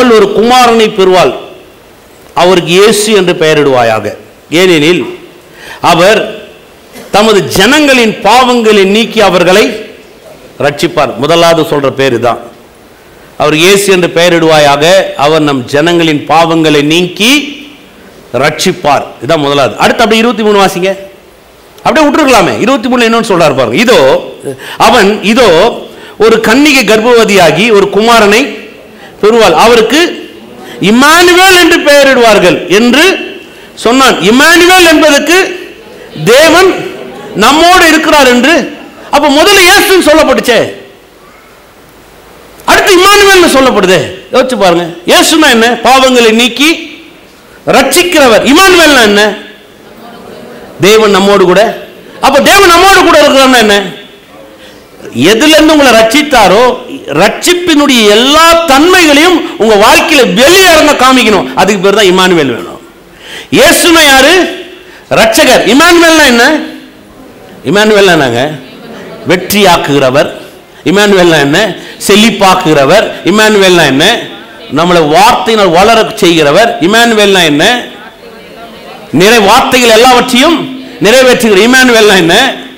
அவள் ஒரு குமாரனை பெறுவாள் அவருக்கு இயேசு என்று பெயரிடுவாயாக ஏனெனில் அவர் தமது ஜனங்களின் பாவங்களை நீக்கி அவர்களை ரட்சிப்பார் முதலாவது சொல்ற பேரு தான் அவர் இயேசு என்று பெயரிடுவாயாக அவர் நம் ஜனங்களின் பாவங்களை நீக்கி ரட்சிப்பார் இதான் முதலாவது அடுத்து அப்படியே இருபத்தி மூணு வாசிங்க அப்படியே விட்டுருக்கலாமே இருபத்தி மூணு என்னன்னு சொல்றாரு பாருங்க இதோ அவன் இதோ ஒரு கன்னிகை கர்ப்பவதியாகி ஒரு குமாரனை பெறுவாள் அவருக்கு இம்மானுவேல் என்று பெயரிடுவார்கள் என்று சொன்னான் இம்மானுவேல் என்பதற்கு தேவன் நம்மோடு இருக்கிறார் என்று அப்ப முதல்ல இயேசுன்னு சொல்லப்பட்டுச்சே அடுத்து இம்மானுவேல்னு சொல்லப்படுதே யோசிச்சு பாருங்க இயேசுனா என்ன பாவங்களை நீக்கி ரட்சிக்கிறவர் இமானுவேல்னா என்ன தேவன் நம்மோடு கூட அப்ப தேவன் நம்மோடு கூட இருக்கிறார்னா என்ன எதுல இருந்து உங்களை ரட்சித்தாரோ ரட்சிப்பினுடைய எல்லா தன்மைகளையும் உங்க வாழ்க்கையில வெளியே இறங்க காமிக்கணும் அதுக்கு பேர் தான் இமானுவேல் வேணும் இயேசுனா யாரு ரட்சகர் இமானுவேல்னா என்ன இமானுவேல்னா என்னங்க வெற்றியாக்குகிறவர் இமானுவேல்னா என்ன செழிப்பாக்குகிறவர் இமானுவேல்னா என்ன நம்மளை வார்த்தையினால் வளர செய்கிறவர் இமானுவேல்னா என்ன நிறை வார்த்தைகள் எல்லாவற்றையும் நிறைவேற்றுகிற இமானுவேல்னா என்ன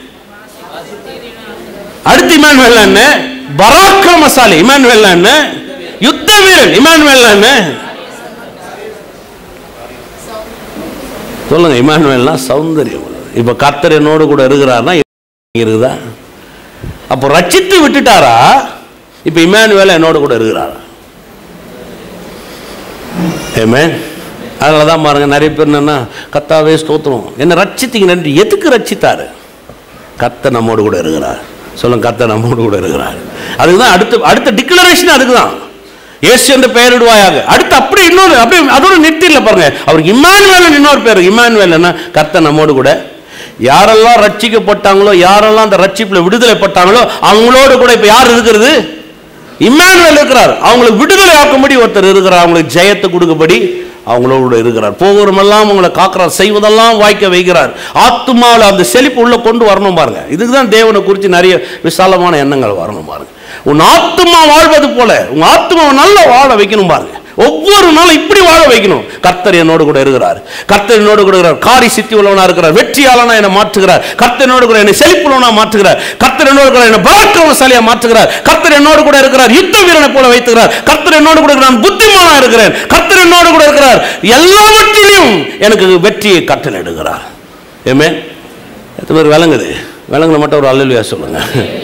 அடுத்து இமானுவேல்னா என்ன பராக்கிரமசாலி இமானுவேல்னா என்ன யுத்த வீரன் இமானுவேல்னா என்ன சொல்லுங்க இமானுவேல்னா சௌந்தரியம் இப்ப கர்த்தர் என்னோடு கூட இருக்கிறார்னா இருக்குதா அப்போ ரட்சித்து விட்டுட்டாரா இப்ப இமானுவேல் என்னோடு கூட இருக்கிறாரா ஏமேன் அதனால தான் பாருங்க நிறைய பேர் என்னன்னா கத்தாவே ஸ்தோத்திரம் என்ன ரட்சித்தீங்க நன்றி எதுக்கு ரட்சித்தாரு கத்த நம்மோடு கூட இருக்கிறார் சொல்லுங்க கத்த நம்மோடு கூட இருக்கிறார் அதுக்கு தான் அடுத்த அடுத்த டிக்ளரேஷன் அதுக்கு தான் இயேசு என்று பெயரிடுவாயாக அடுத்து அப்படி இன்னொரு அப்படி அதோட நிறுத்தில பாருங்க அவருக்கு இம்மானுவேல் இன்னொரு பேர் இம்மானுவேல் என்ன கர்த்தர் நம்மோடு கூட யாரெல்லாம் ரட்சிக்கப்பட்டாங்களோ யாரெல்லாம் அந்த ரட்சிப்புல விடுதலைப்பட்டாங்களோ அவங்களோடு கூட இப்ப யார் இருக்கிறது இம்மானுவேல் இருக்கிறார் அவங்களுக்கு விடுதலை ஆக்கும்படி ஒருத்தர் இருக்கிறார் அவங்களுக்கு ஜெயத்தை கொடுக்கும்படி அவங்களோடு இருக்கிறார் போகிறமெல்லாம் அவங்களை காக்கிறார் செய்வதெல்லாம் வாய்க்க வைக்கிறார் ஆத்மாவில் அந்த செழிப்பு உள்ள கொண்டு வரணும் பாருங்க இதுக்கு தான் தேவனை குறித்து நிறைய விசாலமான எண்ணங்கள் வரணும் பாருங்க உன் ஆத்மா வாழ்வது போல உன் ஆத்மாவை நல்லா வாழ வைக்கணும் பாருங்க ஒவ்வொரு நாளும் இப்படி வாழ வைக்கணும் கர்த்தர் என்னோடு கூட இருக்கிறார் கர்த்தர் என்னோடு கூட இருக்கிறார் காரி சித்தி உள்ளவனா இருக்கிறார் வெற்றியாளனா என்னை மாற்றுகிறார் கர்த்தர் என்னோடு கூட என்னை செழிப்புள்ளவனா மாற்றுகிறார் கர்த்தர் என்னோடு கூட என்னை பராக்கிரமசாலியா மாற்றுகிறார் கர்த்தர் என்னோடு கூட இருக்கிறார் யுத்த வீரனை போல வைத்துகிறார் கர்த்தர் என்னோடு கூட இருக்கிறார் நான் புத்திமானா இருக்கிறேன் கர்த்தர் என்னோடு கூட இருக்கிறார் எல்லாவற்றிலும் எனக்கு வெற்றியை கட்டளையிடுகிறார் ஏமே எத்தனை பேர் விளங்குது விளங்குன மட்டும் ஒரு அல்லலுயா சொல்லுங்க